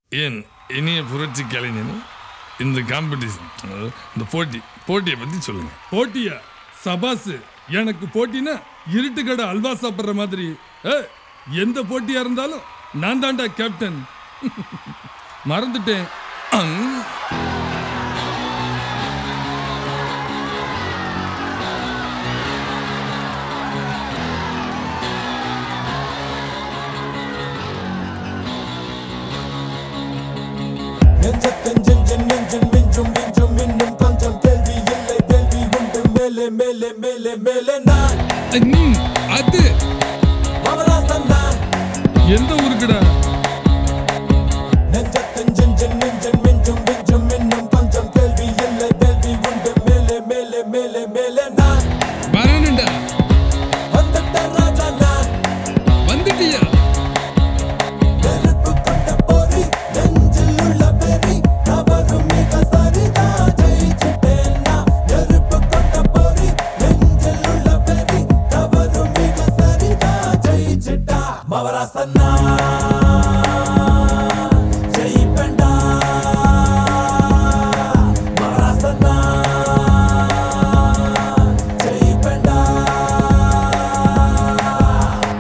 ஏன் இனிய புரட்சி கலைஞனே இந்த காம்படிஷன் இந்த போட்டி போட்டியை பற்றி சொல்லுங்க போட்டியா சபாசு எனக்கு போட்டினா இருட்டு கடை அல்வா சாப்பிட்ற மாதிரி ஏ எந்த போட்டியா இருந்தாலும் நான் தான்டா கேப்டன் மறந்துட்டேன் அங். நெஞ்சத்தின் ஜிஞ்சின் நெஞ்சின் மிஞ்சும் மிஞ்சும் இன்னும் கொஞ்சம் கேள்வி இல்லை கேள்வி உண்டு மேலே மேலே மேலே மேலே நான் ம், அது மவராசன் நான் எந்த ஊருக்குடா நெஞ்சத்தின் ஜிஞ்சின் நெஞ்சின் மிஞ்சும் மிஞ்சும் இன்னும் கொஞ்சம் கேள்வி இல்லை கேள்வி உண்டு மேலே மேலே மேலே மேலே நான் வரணுண்டா வந்துட்ட ராஜா நான் வந்துட்டியா நெருப்பு கொண்ட பொறி நெஞ்சில் உள்ள வெறி தவறும் மிக சரிதான் ஜெயிச்சிட்டேன் நான் நெருப்பு கொண்ட பொறி நெஞ்சில் உள்ள வெறி தவறும் மிக சரிதான் ஜெயிச்சிட்டா மவராசன்னா ஜெயிப்பேன்டா மவராசன்னா ஜெயிப்பேன்டா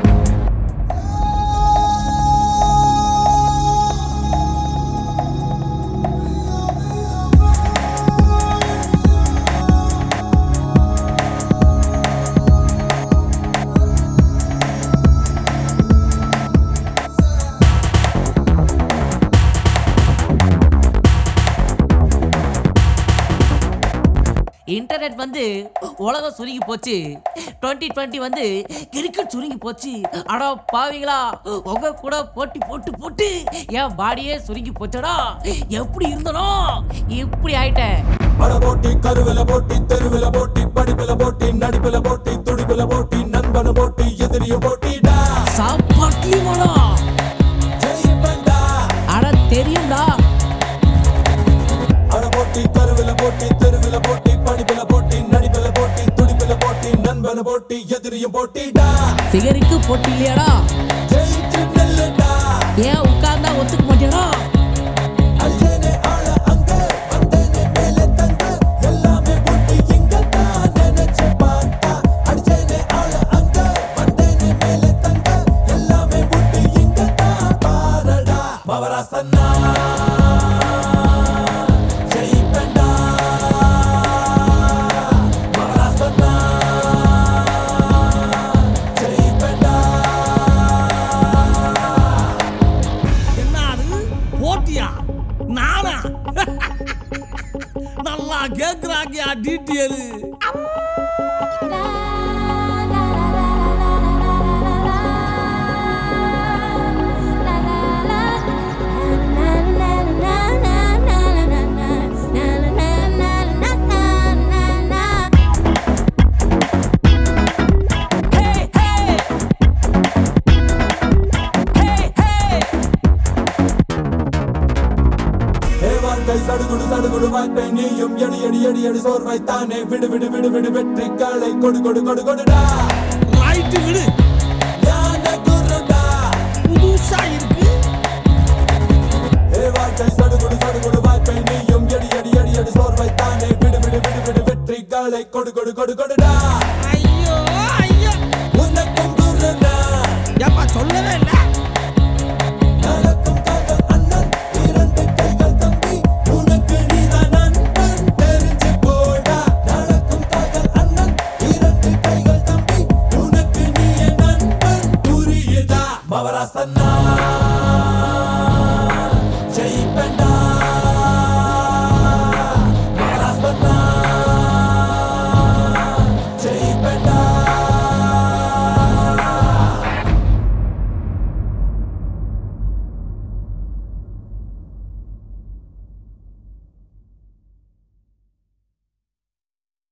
இன்டர்நெட் வந்து உலகம் சுருங்கி போச்சு டுவெண்ட்டி டுவெண்ட்டி வந்து கிரிக்கெட் சுருங்கி போச்சு அடா பாவீங்களா உங்க கூட போட்டி போட்டு போட்டு என் பாடியே சுருங்கி போச்சடா எப்படி இருந்தனோ இப்படி ஆயிட்டேன் பட போட்டி கருவில போட்டி தெருவில போட்டி படிப்புல போட்டி நடிப்புல போட்டி துடிப்புல போட்டி நண்பன போட்டி எதிரிய போட்டிடா சாப்பாட்லியுமாடா ஜெயிப்பேன்டா அட தெரியும்டா அட போட்டி கருவில போட்டி தெருவில போட்டி படிப்புல போட்டி நடிப்புல போட்டி துடிப்புல போட்டி நண்பன போட்டி எதிரிய போட்டிடா சிகருக்கு போட்டி இல்லையாடா ஜெயிச்சு நெல்லுடா ஏன் உட்கார்ந்தா ஒத்துக்க மாட்டேடா அஞ்சனே ஆள அங்க வந்தேனே மேலே தங்க எல்லாமே போட்டி இங்க தான் நினைச்சு பார்த்தா அடிச்சேனே ஆள அங்க வந்தேனே மேலே தங்க எல்லாமே போட்டி இங்க தான் பாரடா மவராசன்னா ஜெயிப்பேன்டா மவராசன்னா ஜெயிப்பேன்டா என்னது போட்டியா நானா நல்லா கேக்குறாங்கயா டீட்டெயில் ஏ வாழ்க்கை சடுகுடு சடுகுடு வாய்ப்பை நீயும் எடி எடி எடி எடி சோர்வைத்தானே விடு விடு விடு விடு வெற்றி காலை கொடு கொடு கொடு கொடுடா ரைட்டு விடு ஞான குருடா புதுசா இருக்கு ஏ வாழ்க்கை சடுகுடு சடுகுடு வாய்ப்பை நீயும் எடி எடி எடி எடி சோர்வைத்தானே விடு விடு விடு விடு வெற்றி காலை கொடு கொடு கொடு கொடுடா ஐயோ ஐயோ உனக்கும் குருடா ஏப்பா சொல்லவே இல்ல நடக்கும் காதல் அண்ணன் இரண்டு கைகள் தம்பி உனக்கு நீதான் நண்பன் தெரிஞ்சு போடா நடக்கும் காதல் அண்ணன் இரண்டு கைகள் தம்பி உனக்கு நீ என் நண்பன் புரியுதா மவராசன்னா